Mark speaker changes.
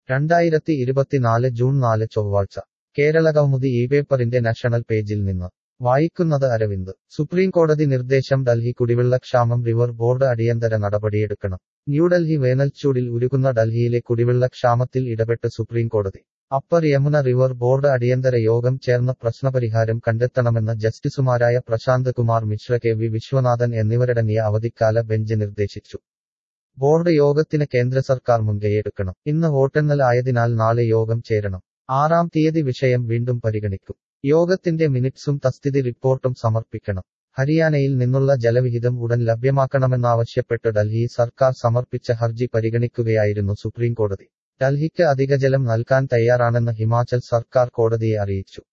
Speaker 1: രണ്ടായിരത്തി ഇരുപത്തിനാല് ജൂൺ നാല് ചൊവ്വാഴ്ച കേരളകൗമുദി ഈ പേപ്പറിന്റെ നാഷണൽ പേജിൽ നിന്ന് വായിക്കുന്നത് അരവിന്ദ് സുപ്രീംകോടതി നിർദ്ദേശം ഡൽഹി കുടിവെള്ളക്ഷാമം റിവർ ബോർഡ് അടിയന്തര നടപടിയെടുക്കണം ന്യൂഡൽഹി വേനൽച്ചൂടിൽ ഉരുകുന്ന ഡൽഹിയിലെ കുടിവെള്ളക്ഷാമത്തിൽ ഇടപെട്ട് സുപ്രീംകോടതി അപ്പർ യമുന റിവർ ബോർഡ് അടിയന്തര യോഗം ചേർന്ന് പ്രശ്നപരിഹാരം കണ്ടെത്തണമെന്ന് ജസ്റ്റിസുമാരായ പ്രശാന്ത് കുമാർ മിശ്ര കെ വി വിശ്വനാഥൻ എന്നിവരടങ്ങിയ അവധിക്കാല ബെഞ്ച് നിർദ്ദേശിച്ചു ബോർഡ് യോഗത്തിന് കേന്ദ്ര സർക്കാർ മുൻകൈയെടുക്കണം ഇന്ന് വോട്ടെണ്ണൽ ആയതിനാൽ നാളെ യോഗം ചേരണം ആറാം തീയതി വിഷയം വീണ്ടും പരിഗണിക്കും യോഗത്തിന്റെ മിനിറ്റ്സും തസ്തിതി റിപ്പോർട്ടും സമർപ്പിക്കണം ഹരിയാനയിൽ നിന്നുള്ള ജലവിഹിതം ഉടൻ ലഭ്യമാക്കണമെന്നാവശ്യപ്പെട്ട് ഡൽഹി സർക്കാർ സമർപ്പിച്ച ഹർജി പരിഗണിക്കുകയായിരുന്നു സുപ്രീംകോടതി ഡൽഹിക്ക് അധിക ജലം നൽകാൻ തയ്യാറാണെന്ന് ഹിമാചൽ സർക്കാർ കോടതിയെ അറിയിച്ചു